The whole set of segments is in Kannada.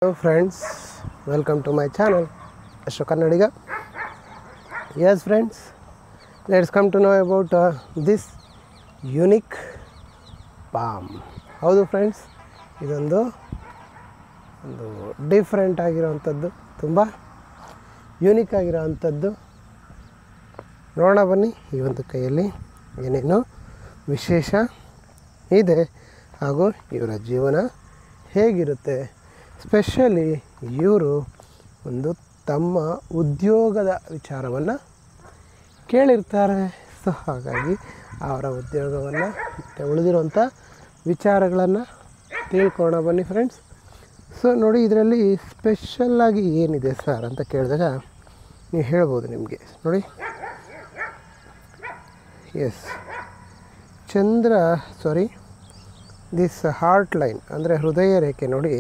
Hello friends, welcome to my channel, Ashok Kannadiga. Yes friends, let's come to know about uh, this unique palm. ಹೌದು ಫ್ರೆಂಡ್ಸ್ ಇದೊಂದು ಒಂದು ಡಿಫ್ರೆಂಟ್ ಆಗಿರೋವಂಥದ್ದು ತುಂಬ ಯೂನಿಕ್ ಆಗಿರೋವಂಥದ್ದು ನೋಡೋಣ ಬನ್ನಿ ಈ ಒಂದು ಕೈಯಲ್ಲಿ ಏನೇನು ವಿಶೇಷ ಇದೆ ಹಾಗೂ ಇವರ ಜೀವನ ಹೇಗಿರುತ್ತೆ ಸ್ಪೆಷಲಿ ಇವರು ಒಂದು ತಮ್ಮ ಉದ್ಯೋಗದ ವಿಚಾರವನ್ನು ಕೇಳಿರ್ತಾರೆ ಸೊ ಹಾಗಾಗಿ ಅವರ ಉದ್ಯೋಗವನ್ನು ಮತ್ತು ಉಳಿದಿರುವಂಥ ವಿಚಾರಗಳನ್ನು ತಿಳ್ಕೊಳ್ಳೋಣ ಬನ್ನಿ ಫ್ರೆಂಡ್ಸ್ ಸೊ ನೋಡಿ ಇದರಲ್ಲಿ ಸ್ಪೆಷಲ್ಲಾಗಿ ಏನಿದೆ ಸರ್ ಅಂತ ಕೇಳಿದಾಗ ನೀವು ಹೇಳ್ಬೋದು ನಿಮಗೆ ನೋಡಿ ಎಸ್ ಚಂದ್ರ ಸಾರಿ ದಿಸ್ ಹಾರ್ಟ್ ಲೈನ್ ಅಂದರೆ ಹೃದಯ ರೇಖೆ ನೋಡಿ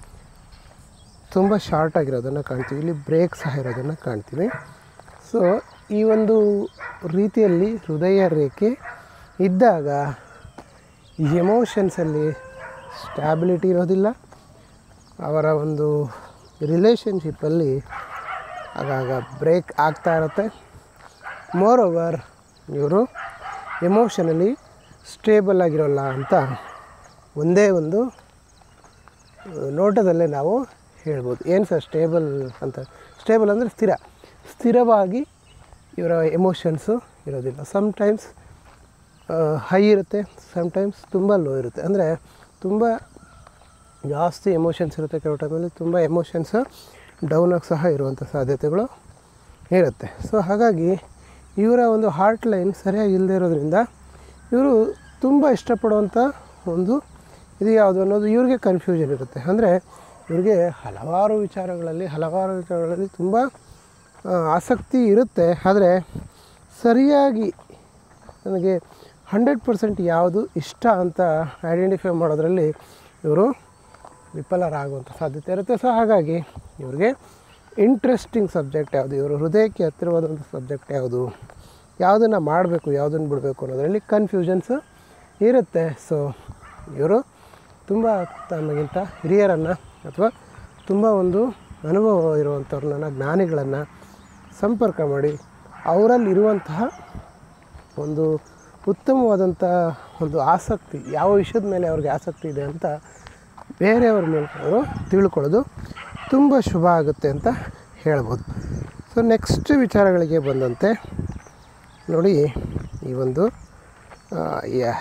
ತುಂಬ ಶಾರ್ಟ್ ಆಗಿರೋದನ್ನು ಕಾಣ್ತೀವಿ ಇಲ್ಲಿ ಬ್ರೇಕ್ ಸಹ ಇರೋದನ್ನು ಕಾಣ್ತೀವಿ ಸೊ ಈ ಒಂದು ರೀತಿಯಲ್ಲಿ ಹೃದಯ ರೇಖೆ ಇದ್ದಾಗ ಎಮೋಷನ್ಸಲ್ಲಿ ಸ್ಟ್ಯಾಬಿಲಿಟಿ ಇರೋದಿಲ್ಲ ಅವರ ಒಂದು ರಿಲೇಷನ್ಶಿಪ್ಪಲ್ಲಿ ಆಗಾಗ ಬ್ರೇಕ್ ಆಗ್ತಾ ಇರುತ್ತೆ ಮೋರ್ ಓವರ್ ಇವರು ಎಮೋಷನಲಿ ಸ್ಟೇಬಲ್ ಆಗಿರೋಲ್ಲ ಅಂತ ಒಂದೇ ಒಂದು ಆ, ನೋಟದಲ್ಲೇ ನಾವು ಹೇಳ್ಬೋದು ಏನು ಸರ್ ಸ್ಟೇಬಲ್ ಅಂತ ಸ್ಟೇಬಲ್ ಅಂದರೆ ಸ್ಥಿರ ಸ್ಥಿರವಾಗಿ ಇವರ ಎಮೋಷನ್ಸು ಇರೋದಿಲ್ಲ ಸಮ್ಟೈಮ್ಸ್ ಹೈ ಇರುತ್ತೆ ಸಮ್ಟೈಮ್ಸ್ ತುಂಬ ಲೋ ಇರುತ್ತೆ ಅಂದರೆ ತುಂಬ ಜಾಸ್ತಿ ಎಮೋಷನ್ಸ್ ಇರುತ್ತೆ ಕೆಲವು ಟೈಮಲ್ಲಿ ತುಂಬ ಎಮೋಷನ್ಸ್ ಡೌನ್ ಆಗಿ ಸಹ ಇರುವಂಥ ಸಾಧ್ಯತೆಗಳು ಇರುತ್ತೆ ಸೊ ಹಾಗಾಗಿ ಇವರ ಒಂದು ಹಾರ್ಟ್ ಲೈನ್ ಸರಿಯಾಗಿ ಇಲ್ಲದೆ ಇರೋದ್ರಿಂದ ಇವರು ತುಂಬ ಇಷ್ಟಪಡುವಂಥ ಒಂದು ಇದು ಯಾವುದು ಅನ್ನೋದು ಇವ್ರಿಗೆ ಕನ್ಫ್ಯೂಷನ್ ಇರುತ್ತೆ ಅಂದರೆ ಇವ್ರಿಗೆ ಹಲವಾರು ವಿಚಾರಗಳಲ್ಲಿ ಹಲವಾರು ವಿಚಾರಗಳಲ್ಲಿ ತುಂಬ ಆ, ಆಸಕ್ತಿ ಇರುತ್ತೆ ಆದರೆ ಸರಿಯಾಗಿ ನನಗೆ ಹಂಡ್ರೆಡ್ ಪರ್ಸೆಂಟ್ ಯಾವುದು ಇಷ್ಟ ಅಂತ ಐಡೆಂಟಿಫೈ ಮಾಡೋದ್ರಲ್ಲಿ ಇವರು ವಿಫಲರಾಗುವಂಥ ಸಾಧ್ಯತೆ ಇರುತ್ತೆ ಸೊ ಹಾಗಾಗಿ ಇವ್ರಿಗೆ ಇಂಟ್ರೆಸ್ಟಿಂಗ್ ಸಬ್ಜೆಕ್ಟ್ ಯಾವುದು ಇವರು ಹೃದಯಕ್ಕೆ ಹತ್ತಿರವಾದಂಥ ಸಬ್ಜೆಕ್ಟ್ ಯಾವುದು ಯಾವುದನ್ನು ಮಾಡಬೇಕು ಯಾವುದನ್ನು ಬಿಡಬೇಕು ಅನ್ನೋದರಲ್ಲಿ ಕನ್ಫ್ಯೂಷನ್ಸ್ ಇರುತ್ತೆ ಸೊ ಇವರು ತುಂಬ ತಮಗಿಂತ ಹಿರಿಯರನ್ನು ಅಥವಾ ತುಂಬ ಒಂದು ಅನುಭವ ಇರುವಂಥವ್ರನ್ನ ಜ್ಞಾನಿಗಳನ್ನು ಸಂಪರ್ಕ ಮಾಡಿ ಅವರಲ್ಲಿರುವಂತಹ ಒಂದು ಉತ್ತಮವಾದಂಥ ಒಂದು ಆಸಕ್ತಿ ಯಾವ ವಿಷಯದ ಮೇಲೆ ಅವ್ರಿಗೆ ಆಸಕ್ತಿ ಇದೆ ಅಂತ ಬೇರೆಯವ್ರ ಮೇಲೆ ಅವರು ತಿಳ್ಕೊಳ್ಳೋದು ತುಂಬ ಶುಭ ಆಗುತ್ತೆ ಅಂತ ಹೇಳ್ಬೋದು ಸೊ ನೆಕ್ಸ್ಟ್ ವಿಚಾರಗಳಿಗೆ ಬಂದಂತೆ ನೋಡಿ ಈ ಒಂದು ಆ, ಯಾ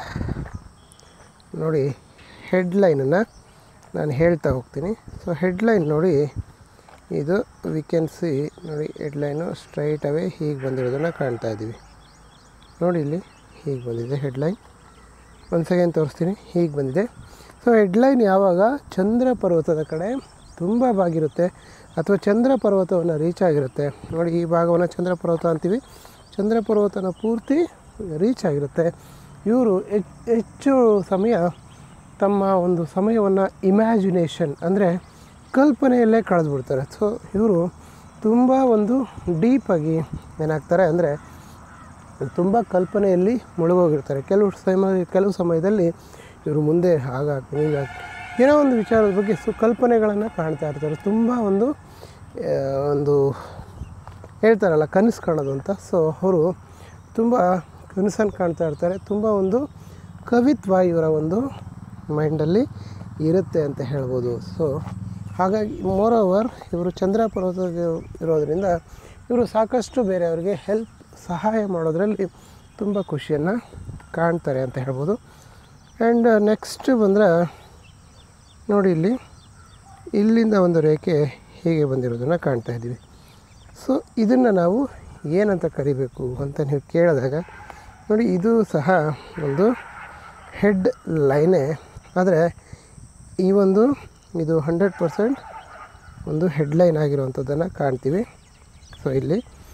ನೋಡಿ ಹೆಡ್ಲೈನನ್ನು ನಾನು ಹೇಳ್ತಾ ಹೋಗ್ತೀನಿ ಸೊ ಹೆಡ್ಲೈನ್ ನೋಡಿ ಇದು ವಿ ಕ್ಯಾನ್ ಸಿ ನೋಡಿ ಹೆಡ್ಲೈನು ಸ್ಟ್ರೈಟ್ ಅವೇ ಹೀಗೆ ಬಂದಿರೋದನ್ನು ಕಾಣ್ತಾ ಇದ್ದೀವಿ ನೋಡಿ ಇಲ್ಲಿ ಹೀಗೆ ಬಂದಿದೆ ಹೆಡ್ಲೈನ್ ಒಂದು ಸೆಕೆಂಡ್ ತೋರಿಸ್ತೀನಿ ಹೀಗೆ ಬಂದಿದೆ ಸೊ ಹೆಡ್ಲೈನ್ ಯಾವಾಗ ಚಂದ್ರ ಪರ್ವತದ ಕಡೆ ತುಂಬ ಬಾಗಿರುತ್ತೆ ಅಥವಾ ಚಂದ್ರ ಪರ್ವತವನ್ನು ರೀಚ್ ಆಗಿರುತ್ತೆ ನೋಡಿ ಈ ಭಾಗವನ್ನು ಚಂದ್ರ ಪರ್ವತ ಅಂತೀವಿ ಚಂದ್ರ ಪರ್ವತನ ಪೂರ್ತಿ ರೀಚ್ ಆಗಿರುತ್ತೆ ಇವರು ಹೆಚ್ಚು ಸಮಯ ತಮ್ಮ ಒಂದು ಸಮಯವನ್ನು ಇಮ್ಯಾಜಿನೇಷನ್ ಅಂದರೆ ಕಲ್ಪನೆಯಲ್ಲೇ ಕಳೆದುಬಿಡ್ತಾರೆ ಸೊ ಇವರು ತುಂಬ ಒಂದು ಡೀಪಾಗಿ ಏನಾಗ್ತಾರೆ ಅಂದರೆ ತುಂಬ ಕಲ್ಪನೆಯಲ್ಲಿ ಮುಳುಗೋಗಿರ್ತಾರೆ ಕೆಲವು ಸಮಯ ಕೆಲವು ಸಮಯದಲ್ಲಿ ಇವರು ಮುಂದೆ ಹಾಗಾಗಿ ಹೀಗಾಗಿ ಏನೋ ಒಂದು ವಿಚಾರದ ಬಗ್ಗೆ ಸು ಕಲ್ಪನೆಗಳನ್ನು ಕಾಣ್ತಾ ಇರ್ತಾರೆ ತುಂಬ ಒಂದು ಆ, ಒಂದು ಹೇಳ್ತಾರಲ್ಲ ಕನಸು ಕಾಣೋದು ಅಂತ ಸೊ ಅವರು ತುಂಬ ಕನಸನ್ನು ಕಾಣ್ತಾ ಇರ್ತಾರೆ ತುಂಬ ಒಂದು ಕವಿತ್ವ ಇವರ ಒಂದು ಮೈಂಡಲ್ಲಿ ಇರುತ್ತೆ ಅಂತ ಹೇಳ್ಬೋದು ಸೊ ಹಾಗಾಗಿ ಮೋರ್ ಓವರ್ ಇವರು ಚಂದ್ರ ಪರ್ವತ ಇರೋದರಿಂದ ಇವರು ಸಾಕಷ್ಟು ಬೇರೆಯವರಿಗೆ ಹೆಲ್ಪ್ ಸಹಾಯ ಮಾಡೋದರಲ್ಲಿ ತುಂಬ ಖುಷಿಯನ್ನು ಕಾಣ್ತಾರೆ ಅಂತ ಹೇಳ್ಬೋದು ಆ್ಯಂಡ್ ನೆಕ್ಸ್ಟ್ ಬಂದರೆ ನೋಡಿ ಇಲ್ಲಿ ಇಲ್ಲಿಂದ ಒಂದು ರೇಖೆ ಹೀಗೆ ಬಂದಿರೋದನ್ನು ಕಾಣ್ತಾ ಇದ್ದೀವಿ ಸೊ ಇದನ್ನು ನಾವು ಏನಂತ ಕರಿಬೇಕು ಅಂತ ನೀವು ಕೇಳಿದಾಗ ನೋಡಿ ಇದು ಸಹ ಒಂದು ಹೆಡ್ ಲೈನೇ ಆದರೆ ಈ ಒಂದು ಇದು ಹಂಡ್ರೆಡ್ ಪರ್ಸೆಂಟ್ ಒಂದು ಹೆಡ್ಲೈನ್ ಆಗಿರುವಂಥದ್ದನ್ನು ಕಾಣ್ತೀವಿ ಸೊ ಇಲ್ಲಿ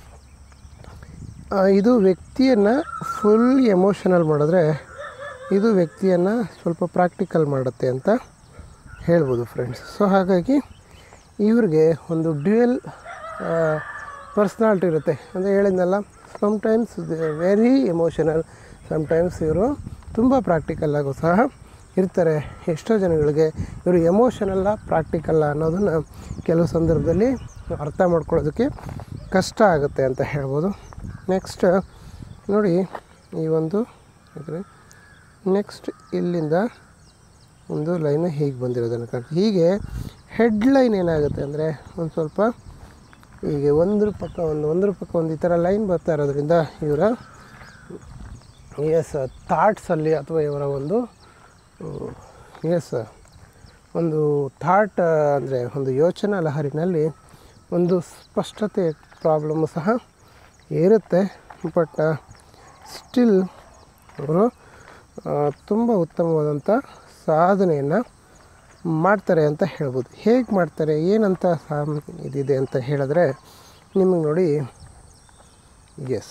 ಆ, ಇದು ವ್ಯಕ್ತಿಯನ್ನು ಫುಲ್ ಎಮೋಷನಲ್ ಮಾಡಿದ್ರೆ ಇದು ವ್ಯಕ್ತಿಯನ್ನು ಸ್ವಲ್ಪ ಪ್ರಾಕ್ಟಿಕಲ್ ಮಾಡುತ್ತೆ ಅಂತ ಹೇಳ್ಬೋದು ಫ್ರೆಂಡ್ಸ್ ಸೊ ಹಾಗಾಗಿ ಇವ್ರಿಗೆ ಒಂದು ಡ್ಯುಯಲ್ ಪರ್ಸ್ನಾಲಿಟಿ ಇರುತ್ತೆ ಅಂದರೆ ಹೇಳಿದ್ನಲ್ಲ ಸಮ್ಟೈಮ್ಸ್ ವೆರಿ ಎಮೋಷನಲ್ ಸಮ್ಟೈಮ್ಸ್ ಇವರು ತುಂಬ ಪ್ರಾಕ್ಟಿಕಲ್ ಆಗು ಸಹ ಇರ್ತಾರೆ ಎಷ್ಟೋ ಜನಗಳಿಗೆ ಇವರು ಎಮೋಷನಲ್ಲ ಪ್ರಾಕ್ಟಿಕಲ್ಲ ಅನ್ನೋದನ್ನು ಕೆಲವು ಸಂದರ್ಭದಲ್ಲಿ ಅರ್ಥ ಮಾಡ್ಕೊಳ್ಳೋದಕ್ಕೆ ಕಷ್ಟ ಆಗುತ್ತೆ ಅಂತ ಹೇಳ್ಬೋದು ನೆಕ್ಸ್ಟ್ ನೋಡಿ ಈ ಒಂದು ನೆಕ್ಸ್ಟ್ ಇಲ್ಲಿಂದ ಒಂದು ಲೈನು ಹೀಗೆ ಬಂದಿರೋದನ್ನು ಕಾಣ್ತೀವಿ ಹೀಗೆ ಹೆಡ್ಲೈನ್ ಏನಾಗುತ್ತೆ ಅಂದರೆ ಒಂದು ಸ್ವಲ್ಪ ಹೀಗೆ ಒಂದ್ರ ಪಕ್ಕ ಒಂದು ಒಂದ್ರ ಪಕ್ಕ ಒಂದು ಈ ಥರ ಲೈನ್ ಬರ್ತಾ ಇರೋದ್ರಿಂದ ಇವರ ಎಸ್ ಥಾಟ್ಸಲ್ಲಿ ಅಥವಾ ಇವರ ಒಂದು ಎಸ್ ಒಂದು ಥಾಟ್ ಅಂದರೆ ಒಂದು ಯೋಚನಾ ಲಹರಿನಲ್ಲಿ ಒಂದು ಸ್ಪಷ್ಟತೆ ಪ್ರಾಬ್ಲಮ್ಮು ಸಹ ಇರುತ್ತೆ ಬಟ್ ಸ್ಟಿಲ್ ಅವರು ತುಂಬ ಉತ್ತಮವಾದಂಥ ಸಾಧನೆಯನ್ನು ಮಾಡ್ತಾರೆ ಅಂತ ಹೇಳ್ಬೋದು ಹೇಗೆ ಮಾಡ್ತಾರೆ ಏನಂತ ಸಾ ಇದಿದೆ ಅಂತ ಹೇಳಿದ್ರೆ ನಿಮಗೆ ನೋಡಿ ಎಸ್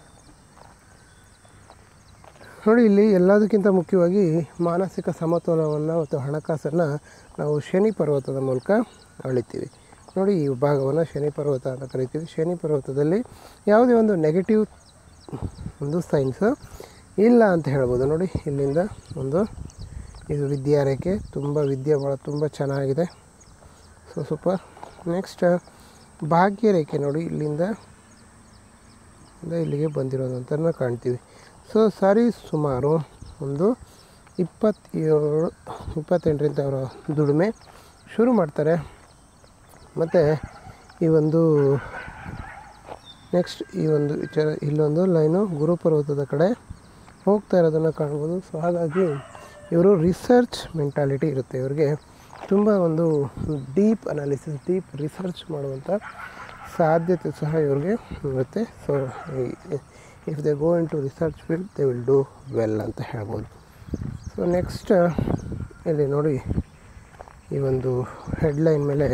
ನೋಡಿ ಇಲ್ಲಿ ಎಲ್ಲದಕ್ಕಿಂತ ಮುಖ್ಯವಾಗಿ ಮಾನಸಿಕ ಸಮತೋಲನವನ್ನು ಮತ್ತು ಹಣಕಾಸನ್ನು ನಾವು ಶನಿ ಪರ್ವತದ ಮೂಲಕ ಅಳಿತೀವಿ ನೋಡಿ ಈ ಭಾಗವನ್ನು ಶನಿ ಪರ್ವತ ಅಂತ ಕರಿತೀವಿ ಶನಿ ಪರ್ವತದಲ್ಲಿ ಯಾವುದೇ ಒಂದು ನೆಗೆಟಿವ್ ಒಂದು ಸೈನ್ಸು ಇಲ್ಲ ಅಂತ ಹೇಳ್ಬೋದು ನೋಡಿ ಇಲ್ಲಿಂದ ಒಂದು ಇದು ವಿದ್ಯಾರೇಖೆ ತುಂಬ ವಿದ್ಯೆ ಭಾಳ ತುಂಬ ಚೆನ್ನಾಗಿದೆ ಸೊ ಸೂಪರ್ ನೆಕ್ಸ್ಟ್ ಭಾಗ್ಯರೇಖೆ ನೋಡಿ ಇಲ್ಲಿಂದ ಇಂದ ಇಲ್ಲಿಗೆ ಬಂದಿರೋದಂತ ಕಾಣ್ತೀವಿ ಸೊ ಸರಿ ಸುಮಾರು ಒಂದು ಇಪ್ಪತ್ತೇಳು ಇಪ್ಪತ್ತೆಂಟರಿಂದ ಅವರ ದುಡಿಮೆ ಶುರು ಮಾಡ್ತಾರೆ ಮತ್ತು ಈ ಒಂದು ನೆಕ್ಸ್ಟ್ ಈ ಒಂದು ವಿಚಾರ ಇಲ್ಲೊಂದು ಲೈನು ಗುರುಪರ್ವತದ ಕಡೆ ಹೋಗ್ತಾ ಇರೋದನ್ನು ಕಾಣ್ಬೋದು ಸೊ ಹಾಗಾಗಿ ಇವರು ರಿಸರ್ಚ್ ಮೆಂಟಾಲಿಟಿ ಇರುತ್ತೆ ಇವರಿಗೆ ತುಂಬ ಒಂದು ಡೀಪ್ ಅನಾಲಿಸಿಸ್ ಡೀಪ್ ರಿಸರ್ಚ್ ಮಾಡುವಂಥ ಸಾಧ್ಯತೆ ಸಹ ಇವ್ರಿಗೆ ಇರುತ್ತೆ so if they go into research field they will do well ಅಂತ ಹೇಳ್ಬೋದು ಸೊ ನೆಕ್ಸ್ಟ್ ಇಲ್ಲಿ ನೋಡಿ ಈ ಒಂದು ಹೆಡ್ಲೈನ್ ಮೇಲೆ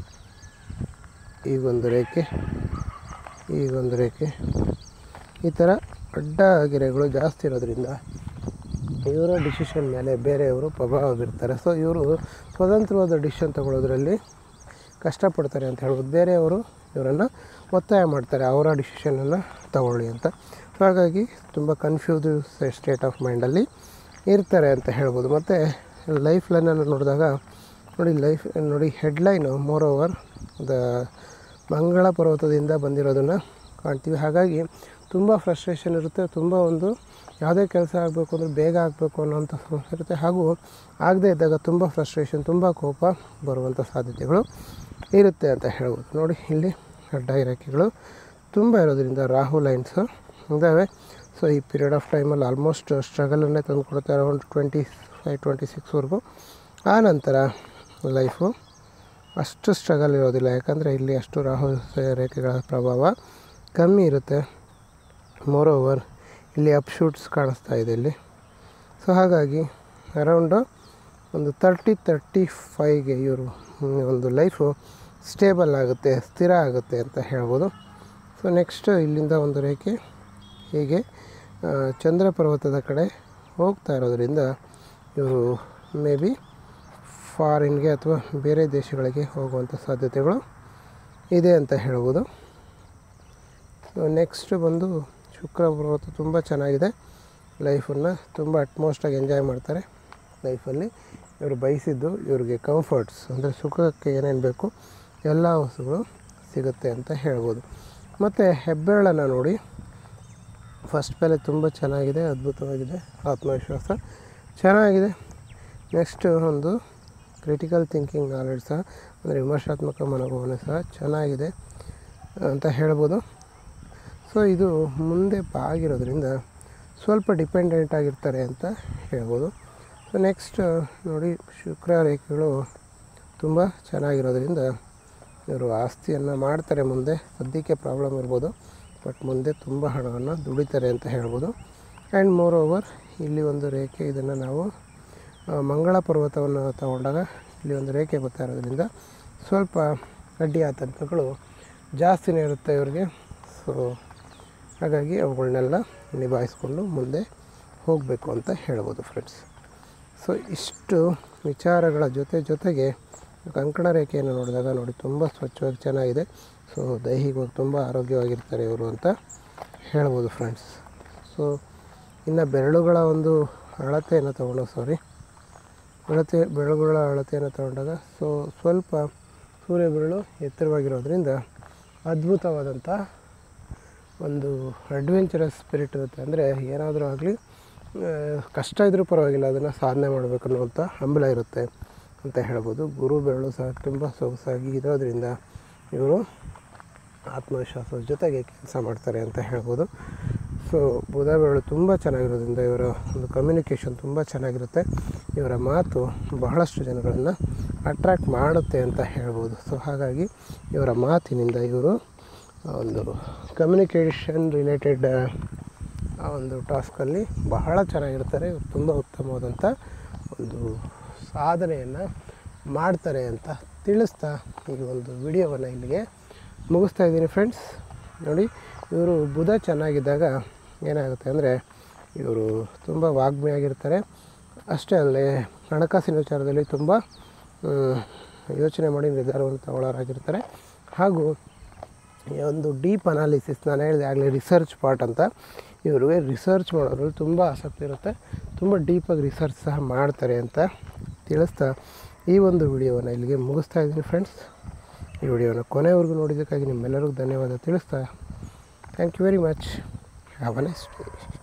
ಈಗೊಂದು ರೇಖೆ ಈಗೊಂದು ರೇಖೆ ಈ ಥರ ಅಡ್ಡ ಗೆರೆಗಳು ಜಾಸ್ತಿ ಇರೋದ್ರಿಂದ ಇವರ ಡಿಸಿಷನ್ ಮೇಲೆ ಬೇರೆಯವರು ಪ್ರಭಾವ ಬೀರ್ತಾರೆ ಸೊ ಇವರು ಸ್ವತಂತ್ರವಾದ ಡಿಸಿಷನ್ ತಗೊಳ್ಳೋದ್ರಲ್ಲಿ ಕಷ್ಟಪಡ್ತಾರೆ ಅಂತ ಹೇಳ್ಬೋದು ಬೇರೆಯವರು ಇವರನ್ನು ಒತ್ತಾಯ ಮಾಡ್ತಾರೆ ಅವರ ಡಿಸಿಷನನ್ನು ತಗೊಳ್ಳಿ ಅಂತ ಸೊ ಹಾಗಾಗಿ ತುಂಬ ಕನ್ಫ್ಯೂಸ್ ಸ್ಟೇಟ್ ಆಫ್ ಮೈಂಡಲ್ಲಿ ಇರ್ತಾರೆ ಅಂತ ಹೇಳ್ಬೋದು ಮತ್ತು ಲೈಫ್ ಲೈನನ್ನು ನೋಡಿದಾಗ ನೋಡಿ ಲೈಫ್ ನೋಡಿ ಹೆಡ್ಲೈನು ಮೋರ್ ಓವರ್ ದ ಮಂಗಳ ಪರ್ವತದಿಂದ ಬಂದಿರೋದನ್ನು ಕಾಣ್ತೀವಿ ಹಾಗಾಗಿ ತುಂಬ ಫ್ರಸ್ಟ್ರೇಷನ್ ಇರುತ್ತೆ ತುಂಬ ಒಂದು ಯಾವುದೇ ಕೆಲಸ ಆಗಬೇಕು ಅಂದರೆ ಬೇಗ ಆಗಬೇಕು ಅನ್ನೋಂಥ ಸಮಸ್ಯೆ ಇರುತ್ತೆ ಹಾಗೂ ಆಗದೇ ಇದ್ದಾಗ ತುಂಬ ಫ್ರಸ್ಟ್ರೇಷನ್ ತುಂಬ ಕೋಪ ಬರುವಂಥ ಸಾಧ್ಯತೆಗಳು ಇರುತ್ತೆ ಅಂತ ಹೇಳ್ಬೋದು ನೋಡಿ ಇಲ್ಲಿ ಅಡ್ಡ ರೇಖೆಗಳು ತುಂಬ ಇರೋದ್ರಿಂದ ರಾಹು ಲೈನ್ಸು ಇದ್ದಾವೆ ಸೊ ಈ ಪೀರಿಯಡ್ ಆಫ್ ಟೈಮಲ್ಲಿ ಆಲ್ಮೋಸ್ಟ್ ಸ್ಟ್ರಗಲನ್ನೇ ತಂದು ಕೊಡ್ತಾರೆ ಅರೌಂಡ್ ಟ್ವೆಂಟಿ ಫೈವ್ ಟ್ವೆಂಟಿ ಸಿಕ್ಸ್ವರೆಗೂ ಆ ನಂತರ ಲೈಫು ಅಷ್ಟು ಸ್ಟ್ರಗಲ್ ಇರೋದಿಲ್ಲ ಯಾಕಂದರೆ ಇಲ್ಲಿ ಅಷ್ಟು ರಾಹು ರೇಖೆಗಳ ಪ್ರಭಾವ ಕಮ್ಮಿ ಇರುತ್ತೆ ಮೋರ್ ಓವರ್ ಇಲ್ಲಿ ಅಪ್ಶೂಟ್ಸ್ ಕಾಣಿಸ್ತಾ ಇದೆ ಇಲ್ಲಿ ಸೊ ಹಾಗಾಗಿ ಅರೌಂಡು ಒಂದು ತರ್ಟಿ ತರ್ಟಿ ಫೈವ್ಗೆ ಇವರು ಒಂದು ಲೈಫು ಸ್ಟೇಬಲ್ ಆಗುತ್ತೆ ಸ್ಥಿರ ಆಗುತ್ತೆ ಅಂತ ಹೇಳ್ಬೋದು ಸೊ ನೆಕ್ಸ್ಟ್ ಇಲ್ಲಿಂದ ಒಂದು ರೇಖೆ ಹೀಗೆ ಆ, ಚಂದ್ರ ಪರ್ವತದ ಕಡೆ ಹೋಗ್ತಾ ಇರೋದ್ರಿಂದ ಇವರು ಮೇ ಬಿ ಫಾರಿನ್ಗೆ ಅಥವಾ ಬೇರೆ ದೇಶಗಳಿಗೆ ಹೋಗುವಂಥ ಸಾಧ್ಯತೆಗಳು ಇದೆ ಅಂತ ಹೇಳ್ಬೋದು ಸೊ ನೆಕ್ಸ್ಟ್ ಬಂದು ಶುಕ್ರ ಪರ್ವತ ತುಂಬ ಚೆನ್ನಾಗಿದೆ ಲೈಫನ್ನು ತುಂಬ ಅಟ್ಮೋಸ್ಟಾಗಿ ಎಂಜಾಯ್ ಮಾಡ್ತಾರೆ ಲೈಫಲ್ಲಿ ಇವರು ಬಯಸಿದ್ದು ಇವ್ರಿಗೆ ಕಂಫರ್ಟ್ಸ್ ಅಂದರೆ ಸುಖಕ್ಕೆ ಏನೇನು ಬೇಕು ಎಲ್ಲ ವಸ್ತುಗಳು ಸಿಗುತ್ತೆ ಅಂತ ಹೇಳ್ಬೋದು ಮತ್ತು ಹೆಬ್ಬೆರಳನ್ನು ನೋಡಿ ಫಸ್ಟ್ ಮೇಲೆ ತುಂಬ ಚೆನ್ನಾಗಿದೆ ಅದ್ಭುತವಾಗಿದೆ ಆತ್ಮವಿಶ್ವಾಸ ಚೆನ್ನಾಗಿದೆ ನೆಕ್ಸ್ಟ್ ಒಂದು ಕ್ರಿಟಿಕಲ್ ಥಿಂಕಿಂಗ್ ನಾಲೆಡ್ಜ್ ಸಹ ಅಂದರೆ ವಿಮರ್ಶಾತ್ಮಕ ಮನೋಭಾವನೆ ಸಹ ಚೆನ್ನಾಗಿದೆ ಅಂತ ಹೇಳ್ಬೋದು ಸೊ ಇದು ಮುಂದೆ ಬಾಗಿರೋದ್ರಿಂದ ಸ್ವಲ್ಪ ಡಿಪೆಂಡೆಂಟ್ ಆಗಿರ್ತಾರೆ ಅಂತ ಹೇಳ್ಬೋದು ಸೊ ನೆಕ್ಸ್ಟ್ ನೋಡಿ ಶುಕ್ರ ರೇಖೆಗಳು ತುಂಬ ಚೆನ್ನಾಗಿರೋದ್ರಿಂದ ಇವರು ಆಸ್ತಿಯನ್ನು ಮಾಡ್ತಾರೆ ಮುಂದೆ ಸದ್ಯಕ್ಕೆ ಪ್ರಾಬ್ಲಮ್ ಇರ್ಬೋದು ಬಟ್ ಮುಂದೆ ತುಂಬ ಹಣವನ್ನು ದುಡಿತಾರೆ ಅಂತ ಹೇಳ್ಬೋದು ಆ್ಯಂಡ್ ಮೋರ್ ಓವರ್ ಇಲ್ಲಿ ಒಂದು ರೇಖೆ ಇದನ್ನು ನಾವು ಆ, ಮಂಗಳ ಪರ್ವತವನ್ನು ತಗೊಂಡಾಗ ಇಲ್ಲಿ ಒಂದು ರೇಖೆ ಬರ್ತಾ ಇರೋದ್ರಿಂದ ಸ್ವಲ್ಪ ಅಡ್ಡಿ ಆತಂಕಗಳು ಜಾಸ್ತಿನೇ ಇರುತ್ತೆ ಇವ್ರಿಗೆ ಸೊ ಹಾಗಾಗಿ ಅವುಗಳನ್ನೆಲ್ಲ ನಿಭಾಯಿಸ್ಕೊಂಡು ಮುಂದೆ ಹೋಗಬೇಕು ಅಂತ ಹೇಳ್ಬೋದು ಫ್ರೆಂಡ್ಸ್ ಸೊ ಇಷ್ಟು ವಿಚಾರಗಳ ಜೊತೆ ಜೊತೆಗೆ ಕಂಕಣ ರೇಖೆಯನ್ನು ನೋಡಿದಾಗ ನೋಡಿ ತುಂಬ ಸ್ವಚ್ಛವಾಗಿ ಚೆನ್ನಾಗಿದೆ ಸೊ ದೈಹಿಕವಾಗಿ ತುಂಬ ಆರೋಗ್ಯವಾಗಿರ್ತಾರೆ ಇವರು ಅಂತ ಹೇಳ್ಬೋದು ಫ್ರೆಂಡ್ಸ್ ಸೊ ಇನ್ನು ಬೆರಳುಗಳ ಒಂದು ಅಳತೆಯನ್ನು ತಗೊಳ್ಳೋ ಸಾರಿ ಅಳತೆ ಬೆರಳುಗಳ ಅಳತೆಯನ್ನು ತಗೊಂಡಾಗ ಸೊ ಸ್ವಲ್ಪ ಸೂರ್ಯ ಬೆರಳು ಎತ್ತರವಾಗಿರೋದ್ರಿಂದ ಅದ್ಭುತವಾದಂಥ ಒಂದು ಅಡ್ವೆಂಚರಸ್ ಸ್ಪಿರಿಟ್ ಇರುತ್ತೆ ಅಂದರೆ ಏನಾದರೂ ಆಗಲಿ ಕಷ್ಟ ಇದ್ದರೂ ಪರವಾಗಿಲ್ಲ ಅದನ್ನು ಸಾಧನೆ ಮಾಡಬೇಕು ಅನ್ನುವಂಥ ಹಂಬಲ ಇರುತ್ತೆ ಅಂತ ಹೇಳ್ಬೋದು ಗುರು ಬೆರಳು ಸಹ ತುಂಬ ಸೊಗಸಾಗಿ ಇರೋದ್ರಿಂದ ಇವರು ಆತ್ಮವಿಶ್ವಾಸದ ಜೊತೆಗೆ ಕೆಲಸ ಮಾಡ್ತಾರೆ ಅಂತ ಹೇಳ್ಬೋದು ಸೊ ಬುಧ ಬೆರಳು ತುಂಬ ಚೆನ್ನಾಗಿರೋದ್ರಿಂದ ಇವರ ಒಂದು ಕಮ್ಯುನಿಕೇಷನ್ ತುಂಬ ಚೆನ್ನಾಗಿರುತ್ತೆ ಇವರ ಮಾತು ಬಹಳಷ್ಟು ಜನಗಳನ್ನು ಅಟ್ರ್ಯಾಕ್ಟ್ ಮಾಡುತ್ತೆ ಅಂತ ಹೇಳ್ಬೋದು ಸೊ ಹಾಗಾಗಿ ಇವರ ಮಾತಿನಿಂದ ಇವರು ಒಂದು ಕಮ್ಯುನಿಕೇಷನ್ ರಿಲೇಟೆಡ್ ಆ ಒಂದು ಟಾಸ್ಕಲ್ಲಿ ಬಹಳ ಚೆನ್ನಾಗಿರ್ತಾರೆ ಇವ್ರು ತುಂಬ ಉತ್ತಮವಾದಂಥ ಒಂದು ಸಾಧನೆಯನ್ನು ಮಾಡ್ತಾರೆ ಅಂತ ತಿಳಿಸ್ತಾ ಈ ಒಂದು ವಿಡಿಯೋವನ್ನು ಇಲ್ಲಿಗೆ ಮುಗಿಸ್ತಾ ಇದ್ದೀನಿ ಫ್ರೆಂಡ್ಸ್ ನೋಡಿ ಇವರು ಬುಧ ಚೆನ್ನಾಗಿದ್ದಾಗ ಏನಾಗುತ್ತೆ ಅಂದರೆ ಇವರು ತುಂಬ ವಾಗ್ಮಿಯಾಗಿರ್ತಾರೆ ಅಷ್ಟೇ ಅಲ್ಲದೆ ಹಣಕಾಸಿನ ವಿಚಾರದಲ್ಲಿ ತುಂಬ ಯೋಚನೆ ಮಾಡಿ ನಿರ್ಧಾರವನ್ನು ತಗೊಳ್ಳೋರಾಗಿರ್ತಾರೆ ಹಾಗೂ ಈ ಒಂದು ಡೀಪ್ ಅನಾಲಿಸಿಸ್ ನಾನು ಹೇಳಿದೆ ಆಗಲೇ ರಿಸರ್ಚ್ ಪಾರ್ಟ್ ಅಂತ ಇವ್ರಿಗೆ ರಿಸರ್ಚ್ ಮಾಡೋದ್ರಲ್ಲಿ ತುಂಬ ಆಸಕ್ತಿ ಇರುತ್ತೆ ತುಂಬ ಡೀಪಾಗಿ ರಿಸರ್ಚ್ ಸಹ ಮಾಡ್ತಾರೆ ಅಂತ ತಿಳಿಸ್ತಾ ಈ ಒಂದು ವಿಡಿಯೋವನ್ನು ಇಲ್ಲಿಗೆ ಮುಗಿಸ್ತಾ ಇದ್ದೀನಿ ಫ್ರೆಂಡ್ಸ್ ಈ ವಿಡಿಯೋನ ಕೊನೆವರೆಗೂ ನೋಡಿದ್ದಕ್ಕಾಗಿ ನಿಮ್ಮೆಲ್ಲರಿಗೂ ಧನ್ಯವಾದ ತಿಳಿಸ್ತಾ thank you very much have a nice day